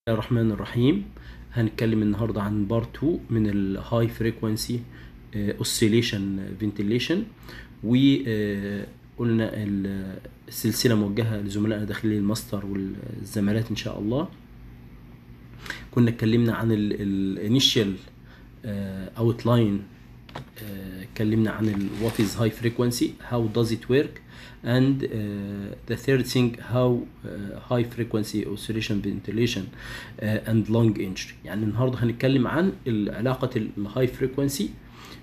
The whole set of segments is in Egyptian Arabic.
الرحمن الرحيم هنتكلم النهارده عن بارت 2 من الهاي فريكوانسي اوسيليشن فنتيليشن وقلنا السلسله موجهه لزملائنا داخلي الماستر والزمالات ان شاء الله كنا اتكلمنا عن الانيشال اوتلاين اتكلمنا عن what is high frequency how does it work and uh, the third thing how uh, high frequency oscillation ventilation uh, and long injury يعني النهارده هنتكلم عن علاقه الهاي فريكوانسي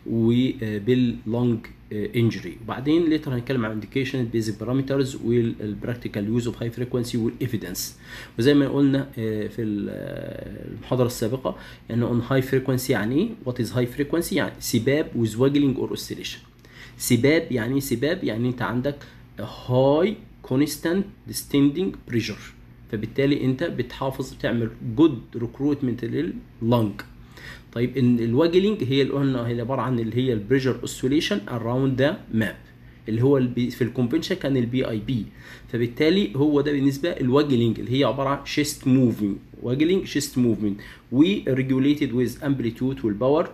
وباللونج انجري وبعدين ليتر هنتكلم عن انديكيشن بيزك بارامترز والبراكتيكال يوز اوف هاي فريكوانسي والايفيدنس وزي ما قلنا في المحاضره السابقه ان اون هاي فريكوانسي يعني ايه وات از هاي فريكوانسي يعني سباب ويز واجلينج اور اوسيليشن سباب يعني ايه سباب يعني انت عندك هاي كونستانت ديستندنج بريشر فبالتالي انت بتحافظ تعمل جود ريكروتمنت لللنج طيب ان الواجلينج هي اللي قلنا هي عباره عن اللي هي البريشر اوسيليشن اراوند ذا ماب اللي هو البي في الكونفنشن كان البي اي بي فبالتالي هو ده بالنسبه الواجلينج اللي هي عباره عن شيست موفينج واجلينج شيست موفمنت وريجوليتد ويز امبليتيود والباور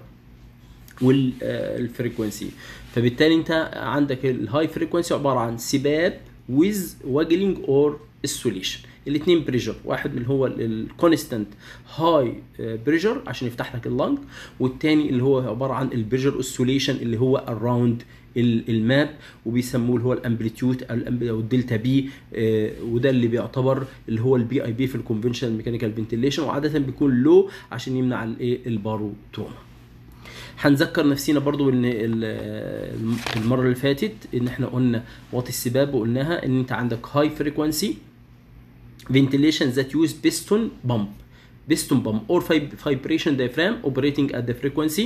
والفريكونسي فبالتالي انت عندك الهاي فريكونسي عباره عن سباب ويز واجلينج اور اسوليشن الاثنين بريشر واحد اللي هو الكونستانت هاي بريشر عشان يفتح لك اللنج والتاني اللي هو عباره عن البريشر اوسوليشن اللي هو اراوند الماب وبيسموه اللي هو الامبليتيود او الدلتا بي وده اللي بيعتبر اللي هو البي اي بي في الكونفنشنال ميكانيكال فنتيليشن وعاده بيكون لو عشان يمنع الايه الباروتوما هنذكر نفسينا برضو ان المره اللي فاتت ان احنا قلنا وات السباب وقلناها ان انت عندك هاي فريكوانسي ventilation that use piston pump piston pump or vibration diaphragm operating at the frequency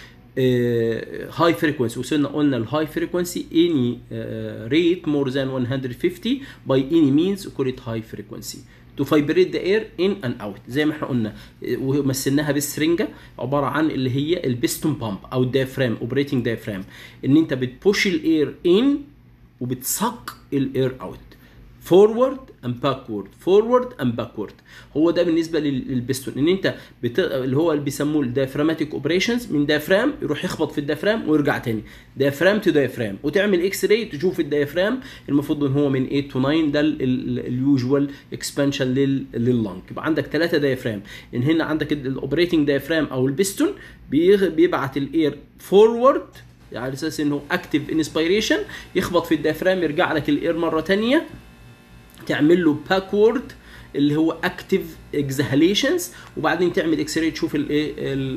uh, high frequency وصلنا قلنا الهاي frequency any uh, rate more than 150 by any means call it high frequency to vibrate the air in and out زي ما احنا قلنا ومثلناها بالسرنجه عباره عن اللي هي البيستون بامب او الديافرام اوبريتنج ديافرام ان انت بتبوش الاير ان وبتسق الاير اوت فورورد اند باكورد فورورد اند باكورد هو ده بالنسبه للبستون ان انت بت... اللي هو اللي بيسموه الديافراماتيك اوبريشنز من ديافرام يروح يخبط في الديافرام ويرجع تاني ديافرام تو ديافرام وتعمل اكس راي تشوف الديافرام المفروض ان هو من 8 تو 9 ده اليوجوال اكسبانشن لل... لللنج يبقى عندك ثلاثه ديافرام ان هنا عندك الاوبريتنج ديافرام او البستون بي... بيبعت الاير فورورد على اساس انه اكتف انسبيريشن يخبط في الديافرام يرجع لك الاير مره ثانيه تعمل له باكورد اللي هو اكتيف اكزهاليشنز وبعدين تعمل اكس راي تشوف الايه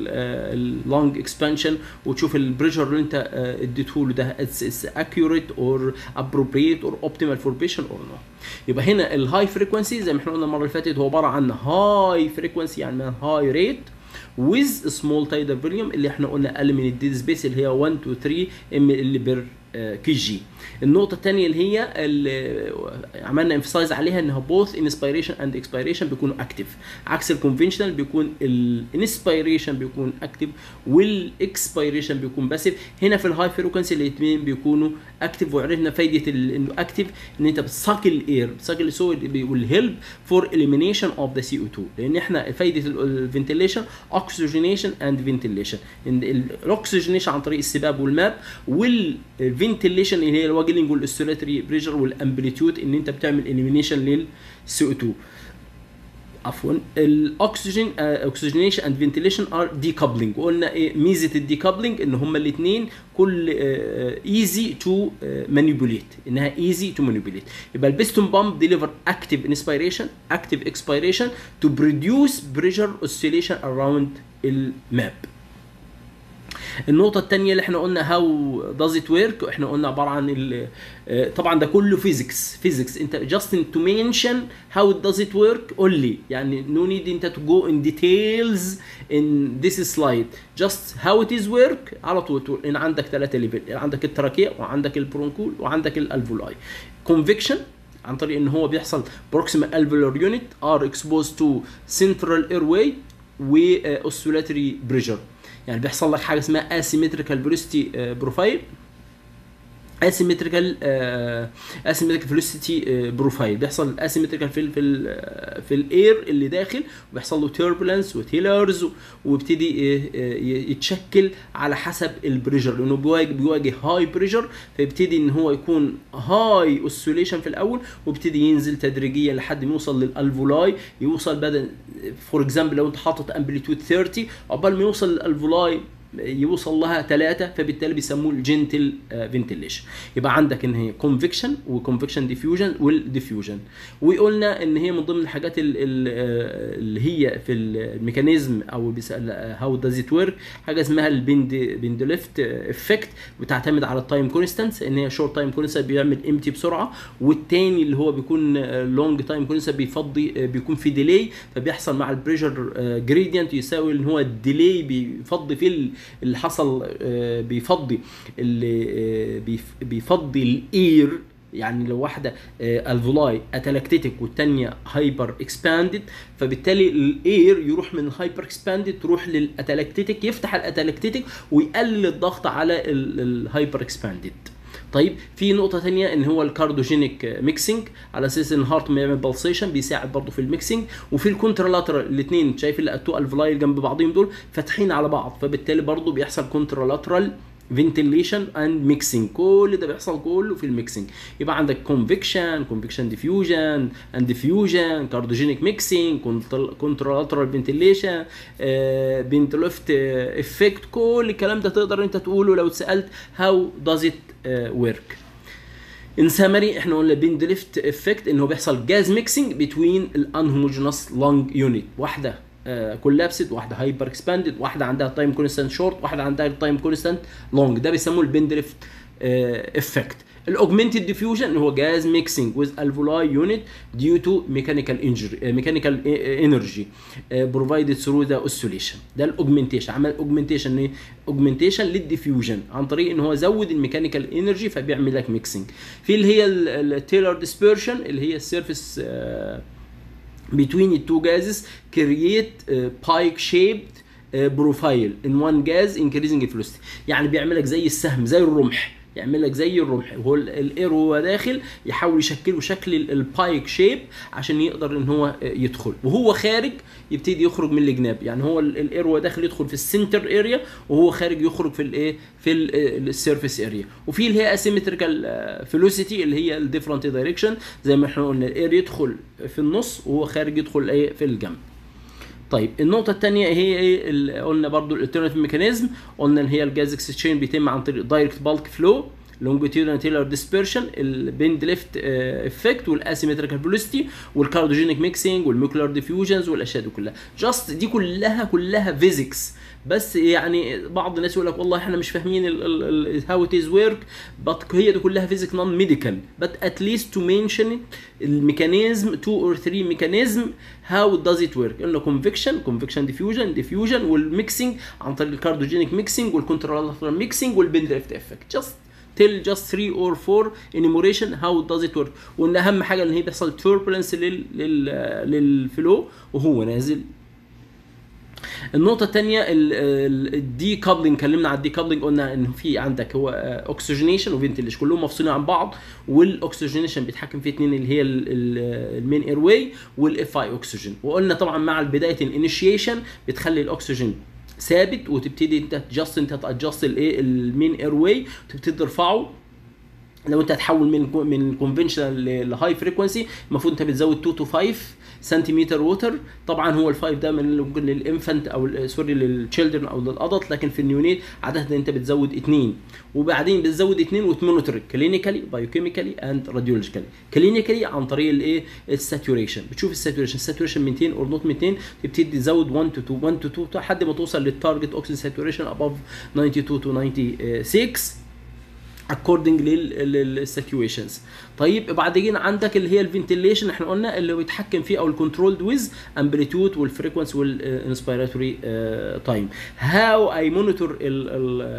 اللونج اكسبانشن وتشوف البريشر اللي انت اديته له ده اتس اكيوريت اور ابروبريت اور اوبتيمال فور بيشنت اور نو يبقى هنا الهاي فريكونسي زي ما احنا قلنا المره اللي فاتت هو عباره عن هاي فريكونسي يعني هاي ريت with small tidal volume اللي احنا قلنا اقل من الديد سبيس اللي هي 1 to 3 ام ال بير كي جي النقطه الثانيه اللي هي اللي عملنا انفسايز عليها انها بوث انسبيريشن اند اكسبيريشن بيكونوا اكتف عكس الكونفنشنال بيكون الانسبيريشن بيكون اكتف والاكسبيريشن بيكون باسيف هنا في الهاي فريكونسي الاثنين بيكونوا اكتف وعرفنا فايده انه اكتف ان انت بتساق الاير بتساق السو والهيلب فور اليمينيشن اوف ذا سي او 2 لان احنا فايده الفنتيليشن اوكسجينيشن اند فنتيليشن الاكسجينيشن عن طريق السباب والماب والفنتيليشن اللي هي الواجلنج والاستولاتري بريشر والامبليتيود ان انت بتعمل اليمينيشن للسي او 2 عفوا الاكسجين اوكسجينيشن اند فنتيليشن ار ديكابلنج وقلنا ايه ميزه الديكابلنج ان هما الاثنين كل ايزي تو مانيبيوليت انها ايزي تو مانيبيوليت يبقى البيستون بامب ديليفر اكتيف انسبيريشن اكتيف اكسبيريشن تو بروديوس بريشر اوسيليشن اراوند الماب النقطة الثانية اللي احنا قلنا هاو داز ات ورك احنا قلنا عبارة عن طبعا ده كله فيزيكس فيزيكس انت جاست تو منشن هاو داز ات ورك قول لي يعني نو نيد انت تو جو ان ديتيلز ان ذيس سلايد جاست هاو ات از ورك على طول تقول ان عندك ثلاثة ليفل عندك التراكية وعندك البرونكول وعندك الالفولاي كونفكشن عن طريق ان هو بيحصل بروكسيمال الفولار يونت ار اكسبوز تو سنترال اير واي واوسولاتري بريشر يعني بيحصل لك حاجه اسمها اسيمتريكال بروستي بروفايل اسيمتريكال اسيمتريكال فيلوسيتي بروفايل بيحصل اسيمتريكال في ال في ال في الاير اللي داخل وبيحصل له تيربولنس وتيلرز ويبتدي آه، آه، يتشكل على حسب البريشر لانه بيواجه بيواجه هاي بريشر فيبتدي ان هو يكون هاي اوسيليشن في الاول ويبتدي ينزل تدريجيا لحد ما يوصل للالفولاي يوصل بدل فور اكزامبل لو انت حاطط امبليتود 30 عقبال ما يوصل للالفولاي يوصل لها ثلاثة فبالتالي بيسموه الجنتل فنتيليشن يبقى عندك ان هي كونفكشن وكونفكشن ديفيوجن والديفيوجن وقلنا ان هي من ضمن الحاجات ال- ال- اللي هي في الميكانيزم او هاو داز ات ورك حاجه اسمها البند بندليفت افكت بتعتمد على التايم كونستانس ان هي شورت تايم كونستانس بيعمل امتي بسرعه والتاني اللي هو بيكون لونج تايم كونستانس بيفضي آه، بيكون في ديلي فبيحصل مع البريشر جريدينت يساوي ان هو الديلي بيفضي في ال- اللي حصل آه، بيفضي اللي آه، بيف- بيفضي الاير يعني لو واحده الفولاي اتلاكتيتك والثانيه هايبر اكسباندد فبالتالي الاير يروح من الهايبر اكسباندد تروح للاتلاكتيتك يفتح الاتلاكتيتك ويقلل الضغط على الهايبر اكسباندد طيب في نقطة تانية ان هو الكاردوجينيك ميكسينج على اساس ان الهارت ما يعمل بالسيشن بيساعد برضه في الميكسينج وفي الكونترالاترال الاثنين شايف التو الفلاي جنب بعضهم دول فاتحين على بعض فبالتالي برضه بيحصل كونترالاترال فنتيليشن اند ميكسينج كل ده بيحصل كله في الميكسينج يبقى عندك كونفكشن كونفكشن ديفيوجن اند ديفيوجن كاردوجينيك ميكسينج كونترالاترال فنتيليشن بنتلوفت افكت كل الكلام ده تقدر انت تقوله لو اتسالت هاو داز ات ورك ان سامري احنا قلنا بين دريفت افكت انه بيحصل جاز ميكسينج بتوين الانهوموجينوس لونج يونت واحده كولابسد واحده هايبر اكسباندد واحده عندها تايم كونستانت شورت واحده عندها تايم كونستانت لونج ده بيسموه البندريفت افكت الاوجمنتد ديفيوجن هو جاز ميكسينج وذ الفولاي يونت ديو تو ميكانيكال انجري ميكانيكال انرجي بروفايدد ثرو ذا اوسيليشن ده الاوجمنتيشن عمل اوجمنتيشن اوجمنتيشن للديفيوجن عن طريق ان هو زود الميكانيكال انرجي فبيعمل لك ميكسينج في اللي هي التيلر ديسبيرشن اللي هي السيرفيس between the two gases create uh, pike shaped uh, profile in one gas increasing velocity يعني بيعمل لك زي السهم زي الرمح يعمل لك زي الرمح وهو الاير وهو داخل يحاول يشكله شكل البايك شيب عشان يقدر ان هو يدخل وهو خارج يبتدي يخرج من الجناب يعني هو الاير وهو داخل يدخل في السنتر اريا وهو خارج يخرج في الايه في السيرفيس اريا وفي اللي هي اسيمتريكال فيلوسيتي اللي هي الديفرنت دايركشن زي ما احنا قلنا الاير يدخل في النص وهو خارج يدخل ايه في الجنب طيب النقطة الثانية هي ايه اللي قلنا برضو الالترناتيف ميكانيزم قلنا ان هي الجاز اكسشين بيتم عن طريق دايركت بالك فلو لونجيتيودنال تيلر ديسبرشن البند ليفت افكت والاسيمتريكال فيلوسيتي والكاردوجينيك ميكسينج والميكولار ديفيوجنز والاشياء دي كلها جاست دي كلها كلها فيزيكس بس يعني بعض الناس يقول لك والله احنا مش فاهمين هاو ات از ورك بس هي دي كلها فيزيك نون ميديكال بس اتليست تو منشن الميكانيزم 2 اور 3 ميكانيزم هاو داز ات ورك قلنا كونفكشن كونفكشن ديفيوجن ديفيوجن والميكسينج عن طريق الكاردوجينيك ميكسينج والكونترولاترال ميكسينج والبند ليفت افكت جاست تيل جاست 3 اور 4 انيموريشن هاو داز ات ورك وان اهم حاجه ان هي بيحصل توربulence لل لل للفلو وهو نازل النقطة الثانية الدي كابلنج اتكلمنا على الدي كابلنج قلنا ان في عندك هو اوكسجينيشن وفنتليشن كلهم مفصولين عن بعض والاكسجينيشن بيتحكم فيه اثنين اللي هي المين اير واي والاف اي اوكسجين وقلنا طبعا مع بداية الانيشيشن بتخلي الاكسجين ثابت وتبتدي انت تجست انت تادجست الايه المين اير واي وتبتدي ترفعه لو انت هتحول من من كونفنشنال لهاي فريكونسي المفروض انت بتزود 2 تو 5 سنتيمتر ووتر طبعا هو ال5 ده من ممكن للانفنت او سوري للتشيلدرن او للادلت لكن في النيونيت عاده انت بتزود اثنين وبعدين بتزود اثنين وتمونيتور كلينيكالي بايوكيميكالي اند راديولوجيكالي كلينيكالي عن طريق الايه الساتوريشن بتشوف الساتوريشن الساتوريشن 200 اور نوت 200 تبتدي تزود 1 تو 2 1 تو 2 لحد ما توصل للتارجت اوكسجين ساتوريشن اباف 92 تو 96 according للسيتويشنز طيب بعدين عندك اللي هي الفنتيليشن احنا قلنا اللي بيتحكم فيه او الكنترولد ويز امبليتيود والفريكونسي والانسبيراتوري تايم هاو اي مونيتور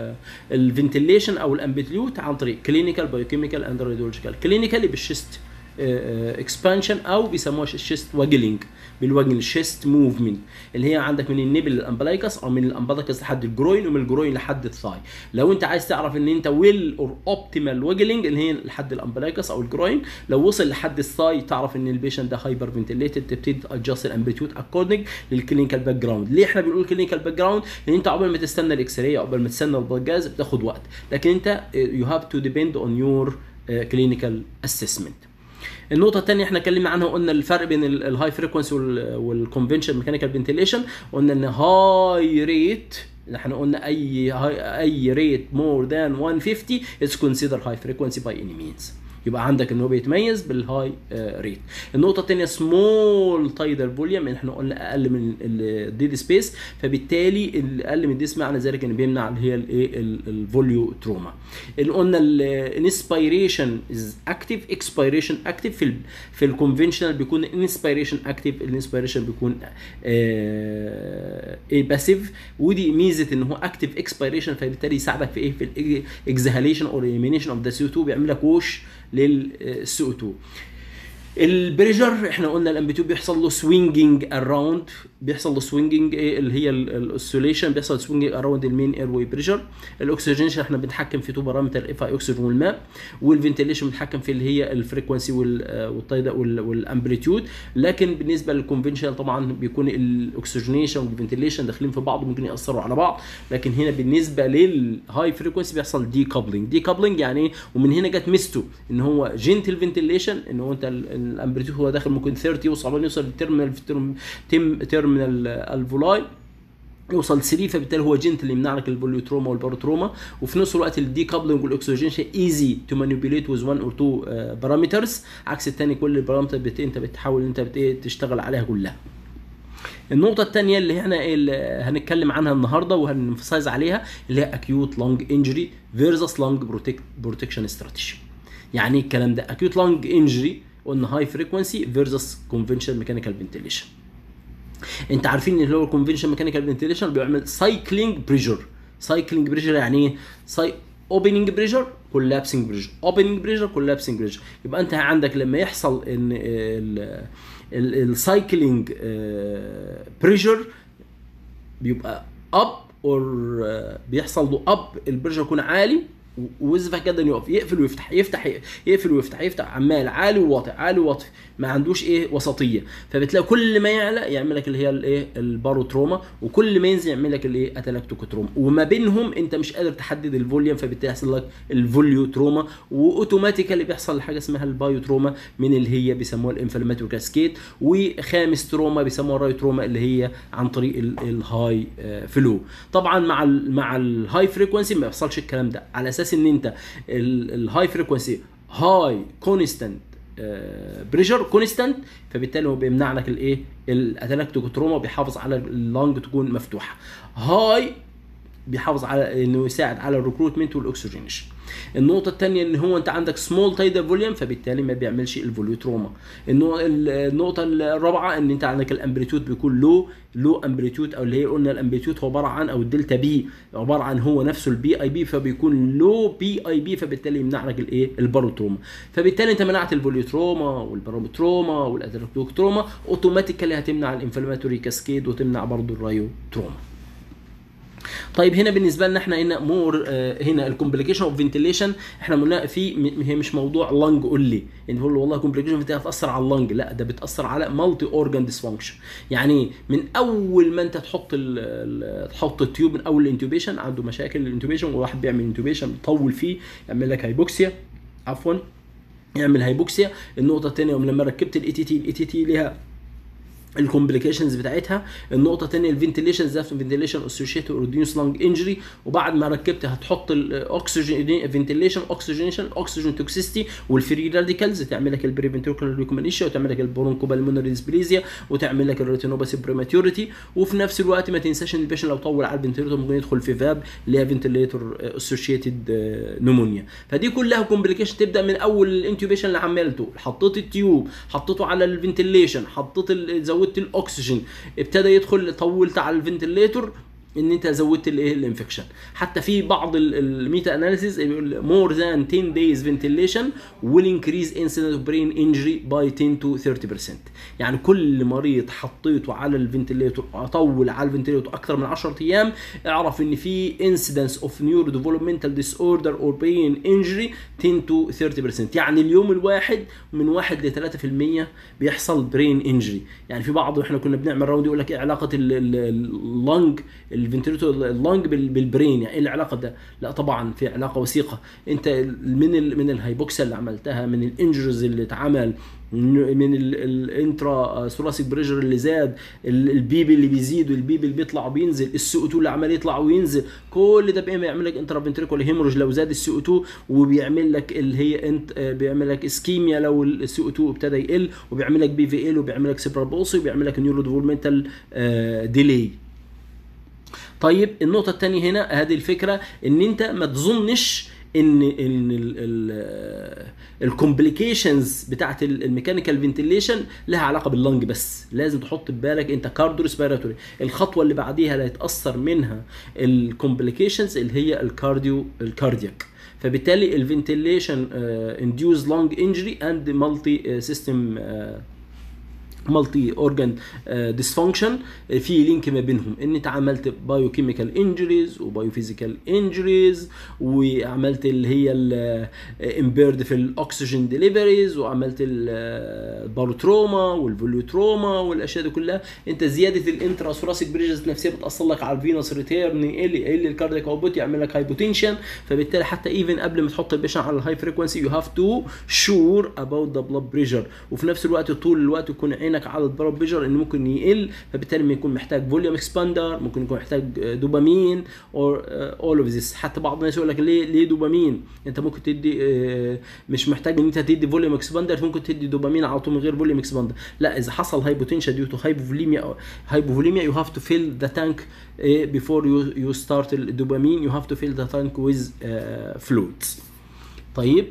الفنتيليشن او الامبليتيود عن طريق كلينيكال بايوكيميكال اند راديولوجيكال كلينيكالي بالشيست اكسبانشن او بيسموها شيست واجلينج بالوجه الشيست موفمنت اللي هي عندك من النبل للامبلايكس او من الامبلايكس لحد الجروين ومن الجروين لحد الثاي لو انت عايز تعرف ان انت ويل اور اوبتيمال واجلينج اللي هي لحد الامبلايكس او الجروين لو وصل لحد الثاي تعرف ان البيشنت ده هايبر فنتليتد تبتدي تادجست الامبليتيود اكوردنج للكلينيكال باك جراوند ليه احنا بنقول كلينيكال باك جراوند لان انت عقبال ما تستنى الاكس راي عقبال ما تستنى الجهاز بتاخد وقت لكن انت يو هاف تو ديبند اون يور كلينيكال اسسمنت النقطة الثانية احنا اتكلمنا عنها وقلنا الفرق بين الهاي فريكونسي والكونفنشن ميكانيكال فنتيليشن قلنا ان هاي ريت احنا قلنا اي اي ريت مور ذان 150 از كونسيدر هاي فريكونسي باي اني مينز يبقى عندك ان هو بيتميز بالهاي ريت النقطه الثانيه سمول تايدر فوليوم احنا قلنا اقل من الديد سبيس فبالتالي الاقل من الديس معنى ذلك ان بيمنع اللي هي الايه الفوليو تروما اللي قلنا الانسبيريشن از اكتيف اكسبيريشن اكتيف في ال في الكونفنشنال بيكون انسبيريشن اكتيف الانسبيريشن بيكون ايه باسيف ودي ميزه ان هو اكتيف اكسبيريشن فبالتالي يساعدك في ايه في الاكزهاليشن او اليمينيشن اوف ذا سي 2 بيعمل لك ووش للسي او 2 البريجر احنا قلنا الامبليتيود بيحصل له سوينجنج اراوند بيحصل له سوينجنج ايه اللي هي الاوسيليشن بيحصل سوينجنج اراوند المين اير واي بريشر الاكسجينيشن احنا بنتحكم في تو بارامتر اف اي اكسجين والماء والفنتيليشن بنتحكم في اللي هي الفريكونسي والطيده والامبليتيود لكن بالنسبه للكونفنشنال طبعا بيكون الاكسجينيشن والفنتيليشن داخلين في بعض ممكن ياثروا على بعض لكن هنا بالنسبه للهاي فريكونسي بيحصل دي كابلنج دي كابلنج يعني ايه ومن هنا جت ميزته ان هو جنتل فنتيليشن ان هو انت الامبليتيود هو داخل ممكن 30 يوصل يوصل للتيرمينال تيم تيرمينال الفولاي يوصل 3 فبالتالي هو جنتل يمنع لك الفوليوتروما والباروتروما وفي نفس الوقت الدي كابلنج والاكسجينيشن ايزي تو مانيبيوليت ويز 1 اور 2 بارامترز عكس الثاني كل البارامتر بت... انت بتحاول انت بت... تشتغل عليها كلها النقطة الثانية اللي احنا اللي هنتكلم عنها النهارده وهنفسايز عليها اللي هي اكيوت لونج انجري فيرسس لونج بروتكشن استراتيجي. يعني ايه الكلام ده؟ اكيوت لونج انجري قلنا هاي فريكونسي فيرسس كونفنشن ميكانيكال فنتيليشن. انت عارفين ان هو الكونفنشن ميكانيكال فنتيليشن بيعمل سايكلينج بريشر سايكلينج بريشر يعني ايه؟ ساي اوبننج بريشر كولابسنج بريشر اوبننج بريشر كولابسنج بريشر يبقى انت عندك لما يحصل ان السايكلينج بريشر بيبقى اب اور بيحصل له اب البريشر يكون عالي ويزفع جدا يقف يقفل ويفتح يفتح يقفل ويفتح يفتح عمال عالي وواطي عالي وواطي ما عندوش ايه وسطيه فبتلاقي كل ما يعلى يعمل لك اللي هي الايه الباروتروما وكل ما ينزل يعمل لك الايه اتلاكتوكوتروما وما بينهم انت مش قادر تحدد الفوليوم فبالتالي يحصل لك الفوليو تروما واوتوماتيكالي بيحصل حاجه اسمها البايو تروما من اللي هي بيسموها الانفلاماتوري كاسكيد وخامس تروما بيسموها الرايو تروما اللي هي عن طريق الهاي فلو طبعا مع ال مع الهاي فريكونسي ما بيحصلش الكلام ده على اساس ان انت الهاي فريكونسي هاي كونستانت بريشر كونستانت فبالتالي هو بيمنع لك الايه الاتلاكتوكوتروما بيحافظ على اللنج تكون مفتوحه هاي بيحافظ على انه يساعد على الريكروتمنت والاكسجينيشن النقطة الثانية ان هو انت عندك سمول تايدر فوليوم فبالتالي ما بيعملش الفوليوتروما النقطة الرابعة ان انت عندك الامبليتيود بيكون لو لو امبليتيود او اللي هي قلنا الامبليتيود هو عبارة عن او الدلتا بي عبارة عن هو نفسه البي اي بي فبيكون لو بي اي بي فبالتالي يمنع لك الايه الباروتروما فبالتالي انت منعت الفوليوتروما والباروتروما والاتروكتروما اوتوماتيكالي هتمنع الانفلاماتوري كاسكيد وتمنع برضه الرايو تروما طيب هنا بالنسبه لنا احنا هنا مور آه هنا الكومبليكيشن اوف فنتيليشن احنا قلنا في هي مش موضوع لانج اونلي يعني بقول والله كومبليكيشن هتاثر على اللنج لا ده بتاثر على مالتي اورجان ديسفانكشن يعني من اول ما انت تحط تحط التيوب من اول الانتوبيشن عنده مشاكل الانتوبيشن وواحد بيعمل انتوبيشن يطول فيه يعمل لك هايبوكسيا عفوا يعمل هايبوكسيا النقطه الثانيه لما ركبت الاي تي تي الاي تي تي ليها الكومبليكيشنز بتاعتها النقطه الثانيه الفنتيليشن ذات فنتيليشن اسوشيتد ريديوس لانج انجري وبعد ما ركبت هتحط الاكسجين فنتيليشن اوكسجينيشن اوكسجين توكسيستي والفري راديكالز تعمل لك البريفنتريكولار ريكومنيشيا وتعمل لك البرونكو بالمونري ديسبليزيا وتعمل لك الريتينوباثي بريماتوريتي وفي نفس الوقت ما تنساش ان البيشن لو طول على الفنتيليتور ممكن يدخل في فاب اللي هي فنتيليتور اسوشيتد نمونيا فدي كلها كومبليكيشن تبدا من اول الانتوبيشن اللي عملته حطيت التيوب حطيته على الفنتيليشن حطيت زودت الاكسجين ابتدى يدخل طولت على الفنتليتور ان انت زودت الايه الانفكشن حتى في بعض الميتا اناليسيز بيقول مور ذان 10 days ventilation will increase incidence of brain injury by 10 to 30% يعني كل مريض حطيته على الفنتليتور اطول على الفنتليتور اكثر من 10 ايام اعرف ان في incidence of neurodevelopmental disorder or brain injury 10 to 30% يعني اليوم الواحد من 1 ل 3% بيحصل برين انجري يعني في بعض احنا كنا بنعمل راوند يقول لك ايه علاقه اللنج الفنتريتور اللنج بالبرين يعني ايه العلاقه ده لا طبعا في علاقه وثيقه انت من ال من الهايبوكسيا اللي عملتها من الانجرز اللي اتعمل من الانترا ثوراسيك بريشر اللي زاد البيبي اللي بيزيد والبيبي اللي بيطلع وبينزل السي او 2 اللي عمال يطلع وينزل كل ده بيعمل لك انترا فنتريكول هيموريج لو زاد السي او 2 وبيعمل لك اللي هي انت بيعمل لك اسكيميا لو السي او 2 ابتدى يقل وبيعمل لك بي في ال وبيعمل لك سيبرال بولسي وبيعمل لك نيورو ديفولمنتال ديلي طيب النقطة الثانية هنا هذه الفكرة ان انت ما تظنش ان ان الكومبليكيشنز بتاعت الميكانيكال فنتيليشن لها علاقه باللنج بس لازم تحط في بالك انت كاردو ريسبيراتوري الخطوه اللي بعديها اللي هيتاثر منها الكومبليكيشنز اللي هي الكارديو الكاردياك فبالتالي الفنتيليشن انديوز لونج انجري اند مالتي سيستم مالتي اورجان ديسفانكشن في لينك ما بينهم ان انت عملت بايو كيميكال انجريز وبايو فيزيكال انجريز وعملت اللي هي الامبيرد في الاكسجين ديليفريز وعملت الباروتروما والفوليوتروما والاشياء دي كلها انت زياده الانترا ثوراسيك بريجز نفسها بتاثر لك على الفينوس ريتيرن يقل يقل الكاردياك اوبوت يعمل لك هايبوتنشن فبالتالي حتى ايفن قبل ما تحط البيشن على الهاي فريكونسي يو هاف تو شور اباوت ذا بلاد بريشر وفي نفس الوقت طول الوقت يكون عينك على البلاد بريشر انه ممكن يقل فبالتالي ما يكون محتاج فوليوم اكسباندر ممكن يكون محتاج دوبامين اور اول اوف ذيس حتى بعض الناس يقول لك ليه ليه دوبامين انت ممكن تدي مش محتاج ان انت تدي فوليوم اكسباندر ممكن تدي دوبامين على طول من غير فوليوم اكسباندر لا اذا حصل هايبوتنشن ديو تو هايبوفوليميا هايبوفوليميا يو هاف تو فيل ذا تانك before you you start الدوبامين you have to fill the tank with uh, fluids طيب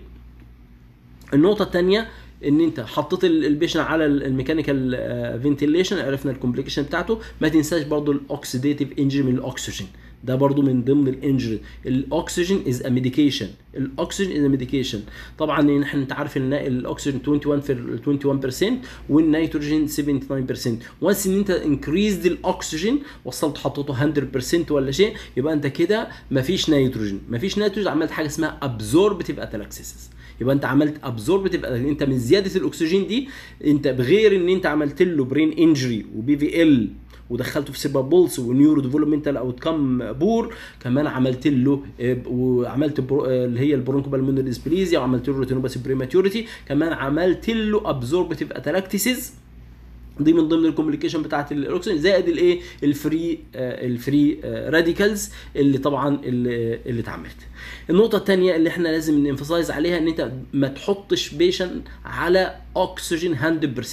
النقطة الثانية ان انت حطيت البيشن على الميكانيكال فنتيليشن عرفنا الكومبليكيشن بتاعته ما تنساش برضو الاوكسيديتيف انجري من الاكسجين ده برضو من ضمن الانجري الاكسجين از ا ميديكيشن الاكسجين از ا ميديكيشن طبعا احنا انت عارف ان الاكسجين 21 في 21% والنيتروجين 79% وانس ان انت انكريزد الاكسجين وصلت حطيته 100% ولا شيء يبقى انت كده مفيش نيتروجين مفيش نيتروجين عملت حاجه اسمها ابزوربتيف اتلاكسيس يبقى انت عملت ابزوربتيف انت من زياده الاكسجين دي انت بغير ان انت عملت له برين انجري وبي في ال ودخلته في سيبر بولس ونيورو ديفلوبمنتال اوت كام بور كمان عملت له وعملت برو اللي هي البرونكو بالمونري اسبليزيا وعملت له ريتينوباثي بريماتيوريتي كمان عملت له ابزوربتيف اتلاكتيسيز دي من ضمن الكوميونيكيشن بتاعت الاوكسجين زائد الايه الفري آه الفري آه راديكالز اللي طبعا اللي, اللي اتعملت النقطة الثانية اللي احنا لازم ننفصايز عليها ان انت ما تحطش بيشن على اكسجين 100%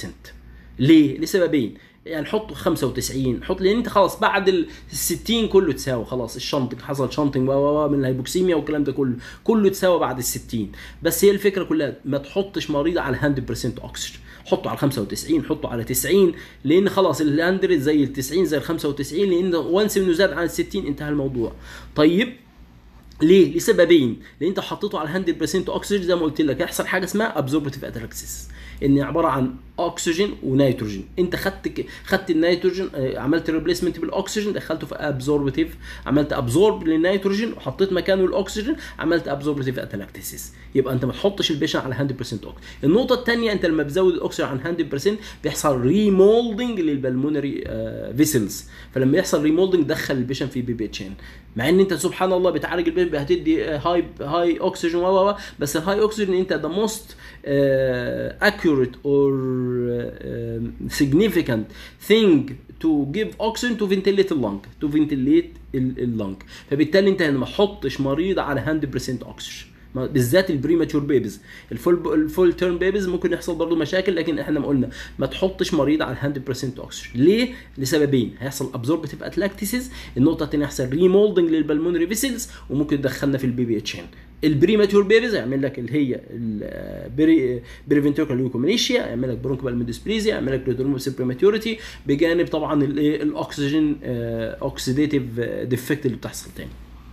ليه؟ لسببين يعني حط 95 حط لان انت خلاص بعد ال 60 كله تساوي خلاص الشنطنج حصل شنطنج و من الهيبوكسيميا والكلام ده كله كله تساوي بعد ال 60 بس هي الفكره كلها ما تحطش مريض على 100% اكسجين حطه على 95 حطه على 90 لان خلاص ال 100 زي ال 90 زي ال 95 لان وانس انه زاد عن ال 60 انتهى الموضوع طيب ليه؟ لسببين، لان انت حطيته على 100% اكسجين زي ما قلت لك هيحصل حاجه اسمها ابزوربتيف اتراكسيس ان عباره عن اكسجين ونيتروجين انت خدت خدت النيتروجين عملت ريبليسمنت بالاكسجين دخلته في ابزوربتيف عملت ابزورب للنيتروجين وحطيت مكانه الاكسجين عملت ابزوربتيف اتلاكتيسيس يبقى انت ما تحطش البيشن على 100% اكسجين النقطه الثانيه انت لما بتزود الاكسجين عن 100% بيحصل ريمولدنج للبلمونري فيسلز فلما يحصل ريمولدنج دخل البيشن في بي بي اتش ان مع ان انت سبحان الله بتعالج البيبي هتدي هاي هاي اوكسجين و بس الهاي اوكسجين انت ذا موست accurate or uh, significant thing to give oxygen to ventilate اللنج to ventilate اللنج فبالتالي انت ما تحطش مريض على 100% oxygen ما- بالذات البريماتور بيبيز الفول الفول تيرم بيبيز ممكن يحصل برضه مشاكل لكن احنا ما قلنا ما تحطش مريض على 100% اوكسجين ليه لسببين هيحصل ابزوربتيف اتلاكتيسيس النقطه الثانيه هيحصل ريمولدنج للبلمونري فيسلز وممكن يدخلنا في البي بي اتش هنا البريماتور بيبيز هيعمل لك اللي هي البريفنتريكال ليوكومينيشيا يعمل لك برونكوبال ديسبليزيا يعمل لك بلودروموس بريماتوريتي بجانب طبعا الايه الاكسجين اوكسيديتيف ديفكت اللي بتحصل تاني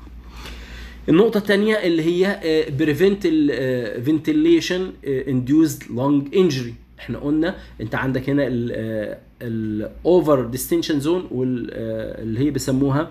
النقطة الثانية اللي هي بريفنت الفنتيليشن انديوزد لونج انجري احنا قلنا انت عندك هنا الاوفر ديستنشن زون واللي هي بيسموها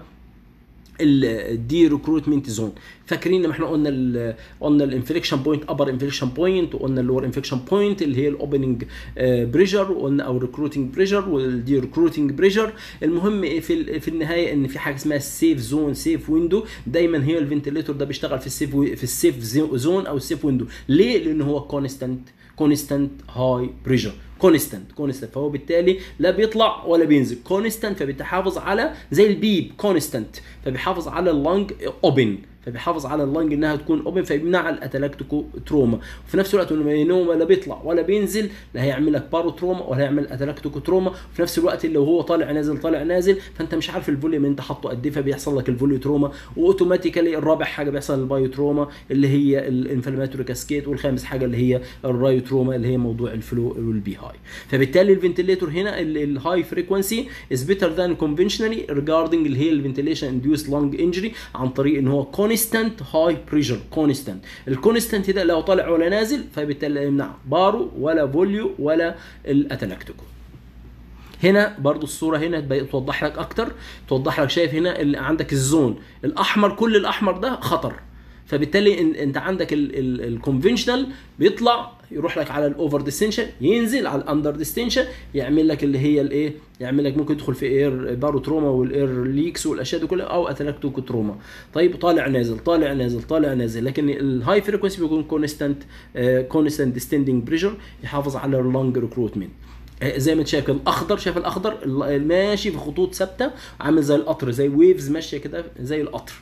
الدي ريكروتمنت زون فاكرين لما احنا قلنا ال قلنا الانفليكشن بوينت ابر انفليكشن بوينت وقلنا اللور انفليكشن بوينت اللي هي الاوبننج بريشر وقلنا او ريكروتنج بريشر والدي ريكروتنج بريشر المهم إيه في ال- في النهايه ان في حاجه اسمها السيف زون سيف ويندو دايما هي الفنتليتور ده بيشتغل في السيف وي- في السيف زون او السيف ويندو ليه لان هو كونستانت كونستانت هاي بريشر كونستانت كونستانت فهو بالتالي لا بيطلع ولا بينزل كونستانت فبيتحافظ على زي البيب كونستانت فبيحافظ على اللنج اوبن فبيحافظ على اللنج انها تكون اوبن فيمنع الاتلاكتيكو تروما وفي نفس الوقت انه نوم لا بيطلع ولا بينزل لا هيعمل لك بارو تروما ولا هيعمل اتلاكتيكو تروما وفي نفس الوقت لو هو طالع نازل طالع نازل فانت مش عارف الفوليوم انت حاطه قد ايه فبيحصل لك الفوليو تروما واوتوماتيكالي الرابع حاجه بيحصل البايو تروما اللي هي الانفلاماتوري كاسكيت والخامس حاجه اللي هي الرايو تروما اللي هي موضوع الفلو والبي هاي فبالتالي الفنتليتور هنا الهاي فريكونسي از بيتر ذان كونفشنالي ريجاردنج اللي هي الفنتليشن انديوس لونج انجري عن طريق ان هو كونستانت هاي بريشر كونستانت الكونستانت ده لو طالع ولا نازل فبالتالي لا يمنع بارو ولا فوليو ولا الاتلاكتيكو هنا برضو الصوره هنا تبي- توضح لك اكتر توضح لك شايف هنا اللي عندك الزون الاحمر كل الاحمر ده خطر فبالتالي إن- انت عندك الكونفنشنال بيطلع يروح لك على الاوفر ديستنشن ينزل على الاندر ديستنشن يعمل لك اللي هي الايه يعمل لك ممكن يدخل في اير بارو تروما والاير ليكس والاشياء دي كلها او اتلاكتوكو تروما طيب طالع نازل طالع نازل طالع نازل لكن الهاي فريكونسي بيكون كونستانت كونستانت ديستندنج بريشر يحافظ على اللونج ريكروتمنت زي ما انت شايف الاخضر شايف الاخضر ال- ماشي في خطوط ثابته عامل زي القطر زي ويفز ماشيه كده زي القطر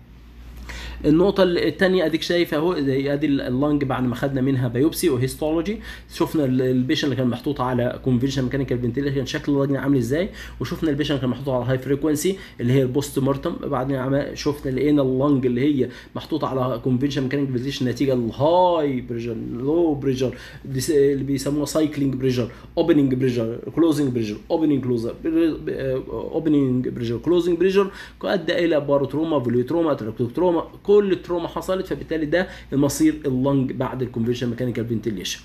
النقطة الثانية اديك شايف اهو زي ادي اللنج بعد ما خدنا منها بايوبسي وهيستولوجي شفنا ال- البيشن اللي كان محطوط على كونفنشن ميكانيكال فنتيليشن كان شكل اللنج عامل ازاي وشفنا البيشن اللي كان محطوط على هاي فريكونسي اللي هي البوست مورتم بعدين عم- شفنا لقينا اللنج اللي هي محطوطة على كونفنشن ميكانيكال فنتيليشن نتيجة الهاي بريشر لو بريشر اللي بيسموها سايكلينج بريشر اوبننج بريشر كلوزنج بريشر اوبننج كلوزر اوبننج بريشر كلوزنج بريشر ادى الى باروتروما فوليوتروما تراكتوتروما كل التروما حصلت فبالتالي ده المصير اللنج بعد الكونفنشن ميكانيكال فنتيليشن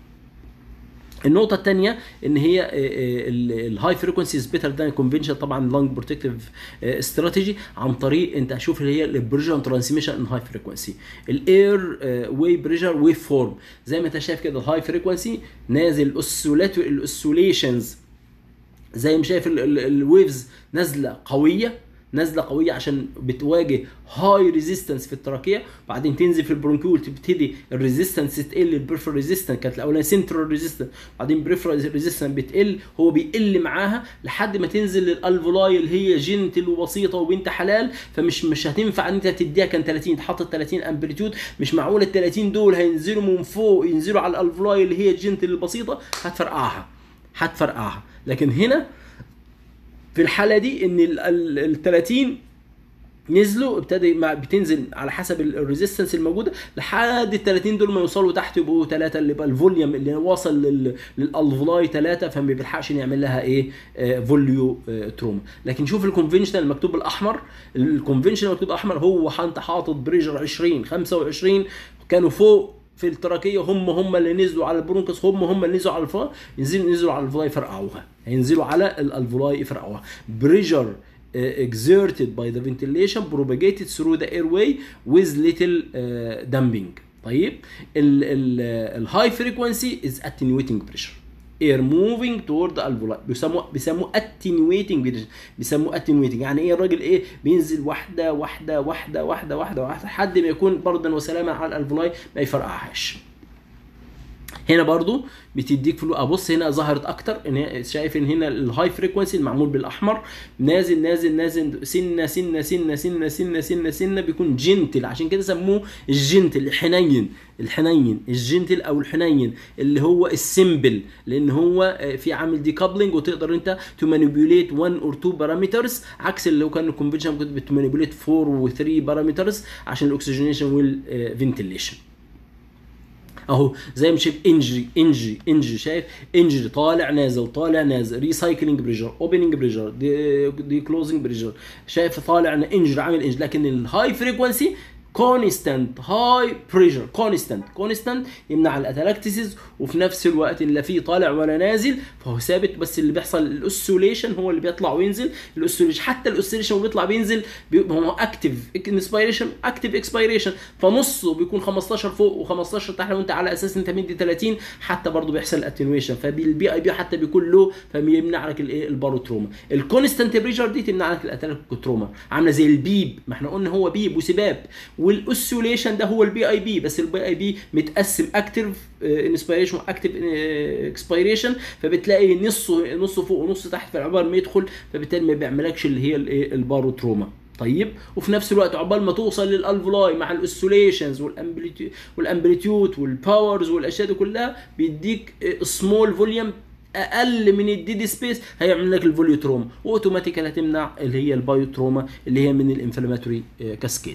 النقطة الثانية ان هي الهاي فريكونسي از بيتر ذان كونفنشن طبعا لونج بروتكتيف استراتيجي عن طريق انت هشوف اللي هي البريشر ترانسميشن ان هاي فريكونسي الاير واي بريشر ويف فورم زي ما انت شايف كده الهاي فريكونسي نازل الاوسوليشنز زي ما شايف الويفز نازله قويه نازله قويه عشان بتواجه هاي ريزيستنس في التراكيه بعدين تنزل في البرونكيول تبتدي الريزيستنس تقل البريفر ريزيستنس كانت الاولانيه سنترال ريزيستنس بعدين بريفر ريزيستنس بتقل هو بيقل معاها لحد ما تنزل للالفولاي اللي هي جنتل وبسيطه وبنت حلال فمش مش هتنفع ان انت تديها كان 30 تحط 30 امبليتيود مش معقول ال 30 دول هينزلوا من فوق ينزلوا على الالفولاي اللي هي جنتل البسيطه هتفرقعها هتفرقعها لكن هنا في الحاله دي ان ال 30 نزلوا ابتدى مع بتنزل على حسب الريزيستنس الموجوده لحد ال 30 دول ما يوصلوا تحت يبقوا 3 اللي يبقى الفوليوم اللي واصل لل- للالفولاي 3 فما بيلحقش يعمل لها ايه آه فوليو آه تروما لكن شوف الكونفنشنال المكتوب الاحمر الكونفنشنال المكتوب الاحمر هو انت حاطط بريشر 20 25 كانوا فوق في التراكيه هم هم اللي نزلوا على البرونكس هم هم اللي نزلوا على الفلاي ينزلوا نزلوا على الفلاي يفرقعوها هينزلوا على الالفولاي يفرقعوها بريشر uh, exerted by the ventilation propagated through the airway with little uh, damping طيب الهاي فريكونسي is attenuating pressure air moving toward the alveoli بيسموه بيسموه attenuating pressure بيسموه attenuating يعني ايه الراجل ايه بينزل واحده واحده واحده واحده واحده واحده لحد ما يكون بردا وسلاما على الالفولاي ما يفرقعهاش هنا برضو بتديك فلو ابص هنا ظهرت اكتر ان هي- شايف ان هنا الهاي فريكونسي المعمول بالاحمر نازل نازل نازل سنه سنه سنه سنه سنه سنه سنه بيكون جنتل عشان كده سموه الجنتل الحنين الحنين الجنتل او الحنين اللي هو السيمبل لان هو آه، في عامل ديكابلنج وتقدر انت تمانيبيوليت 1 اور 2 بارامترز عكس اللي هو كان الكونفنشن كنت بتمانيبيوليت 4 و3 بارامترز عشان الاكسجينيشن والفنتيليشن اهو زي ما شايف انجري انجري انجري شايف انجري طالع نازل طالع نازل ريسايكلينج بريشر اوبننج بريشر دي, دي كلوزنج بريشر شايف طالع انجري عامل انجري لكن الهاي فريكونسي كونستانت هاي بريشر كونستانت كونستانت يمنع الاتلاكتسيس وفي نفس الوقت لا فيه طالع ولا نازل فهو ثابت بس اللي بيحصل الاوسوليشن هو اللي بيطلع وينزل الاوسوليشن حتى الاوسوليشن وهو بيطلع بينزل بيبقى هو اكتف انسبيريشن اكتف اكسبيريشن فنصه بيكون 15 فوق و15 تحت لو انت على اساس انت مدي 30 حتى برضه بيحصل اتنويشن فالبي اي بي حتى بيكون لو فبيمنع لك الايه الباروتروما الكونستانت بريشر دي تمنع لك الاتلاكوتروما عامله زي البيب ما احنا قلنا هو بيب وسباب والاوسوليشن ده هو البي اي بي بس البي اي بي متقسم اكتف انسبيريشن واكتف اكسبيريشن فبتلاقي نصه نصه فوق ونص تحت فالعبار ما يدخل فبالتالي ما بيعملكش اللي هي الايه الباروتروما طيب وفي نفس الوقت عقبال ما توصل للالفولاي مع الاوسوليشنز والامبليتيود والباورز والاشياء دي كلها بيديك سمول فوليوم اقل من الديد سبيس هيعمل لك الفوليوتروما واوتوماتيكال هتمنع اللي هي البايوتروما اللي هي من الانفلاماتوري كاسكيد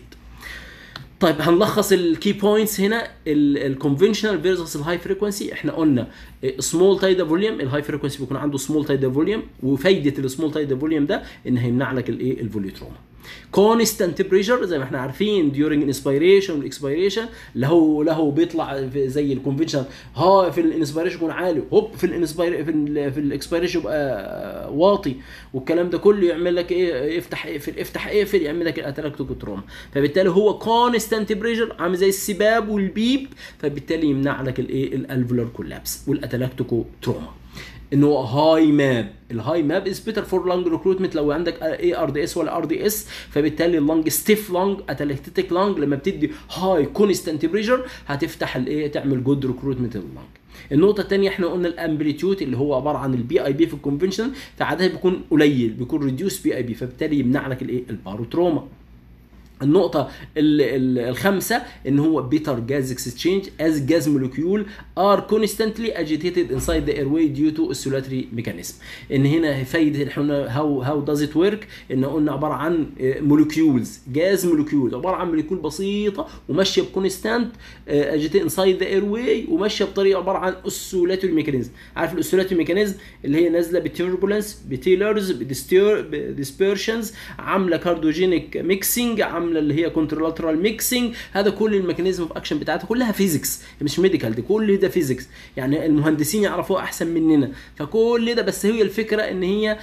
طيب هنلخص الكي بوينتس هنا الكونفنشنال فيرسس الهاي فريكونسي احنا قلنا سمول تايدا فوليوم الهاي فريكونسي بيكون عنده سمول تايدا فوليوم وفايده السمول تايدا فوليوم ده ان هيمنع لك الايه الفوليوتروما كونستانت بريشر زي ما احنا عارفين during انسبيريشن والاكسبيريشن له له بيطلع في زي الكونفنشن ها في الانسبيريشن يكون عالي هوب في الانسبير في ال في الاكسبيريشن يبقى واطي والكلام ده كله يعمل لك ايه افتح اقفل افتح اقفل يعمل لك الاتلاكتوكوتروما فبالتالي هو كونستانت بريشر عامل زي السباب والبيب فبالتالي يمنع لك الايه الالفولار كولابس والاتلاكتوكوتروما ان هو هاي ماب الهاي ماب از بيتر فور لانج ريكروتمنت لو عندك اي ار دي اس ولا ار دي اس فبالتالي اللانج ستيف لانج اتلكتيك لانج لما بتدي هاي كونستانت بريشر هتفتح الايه تعمل جود ريكروتمنت لللانج النقطه الثانيه احنا قلنا الامبليتيود اللي هو عباره عن البي اي بي في الكونفنشن فعادها بيكون قليل بيكون ريديوس بي اي بي فبالتالي يمنع لك الايه الباروتروما النقطة ال- ال- الخامسة ان هو بيتر جاز اكسشينج از جاز مولكيول ار كونستانتلي اجيتيتد انسايد ذا اير واي ديو تو oscillatory ميكانيزم ان هنا فايدة احنا هاو هاو داز ات ورك ان قلنا عبارة عن مولكيولز جاز مولكيول عبارة عن مولكيول بسيطة وماشية بكونستانت اجيتيتد انسايد ذا اير واي وماشية بطريقة عبارة عن oscillatory ميكانيزم عارف الاوسيلاتوري ميكانيزم اللي هي نازلة بتيربولنس بتيلرز بديسبيرشنز عاملة كاردوجينيك ميكسينج عامله اللي هي كونترلاترال ميكسينج هذا كل الميكانيزم اوف اكشن بتاعتها كلها فيزيكس مش ميديكال دي كل ده فيزيكس يعني المهندسين يعرفوها احسن مننا فكل ده بس هي الفكره ان هي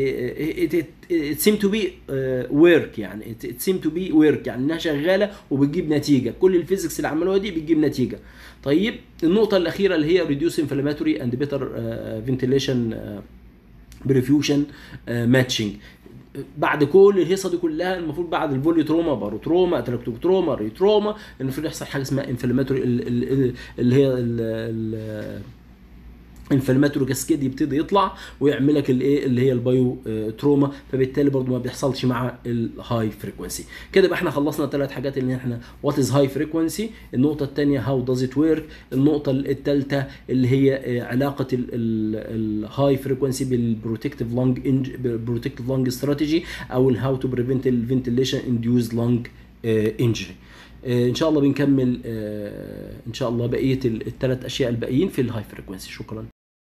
سيم تو بي ورك يعني سيم تو بي ورك يعني انها شغاله وبتجيب نتيجه كل الفيزيكس اللي عملوها دي بتجيب نتيجه طيب النقطه الاخيره اللي هي ريديوس انفلاماتوري اند بيتر فنتيليشن بريفيوشن ماتشنج بعد كل الهيصه دي كلها المفروض بعد الفوليوتروما باروتروما اتلاكتوكتروما ريتروما المفروض يحصل حاجه اسمها انفلاماتوري اللي هي ال- ال- انفلاماتوري كاسكيد يبتدي يطلع ويعمل لك الايه اللي هي البايو آه، تروما فبالتالي برضو ما بيحصلش مع الهاي فريكونسي كده يبقى احنا خلصنا ثلاث حاجات اللي احنا وات از هاي فريكونسي النقطه الثانيه هاو داز ات ورك النقطه الثالثه اللي هي آه، علاقه الهاي فريكونسي بالبروتكتيف لونج بروتكتيف لونج استراتيجي او الهاو تو بريفنت الفنتيليشن انديوز لونج انجري ان شاء الله بنكمل آه، ان شاء الله بقيه الثلاث اشياء الباقيين في الهاي فريكونسي شكرا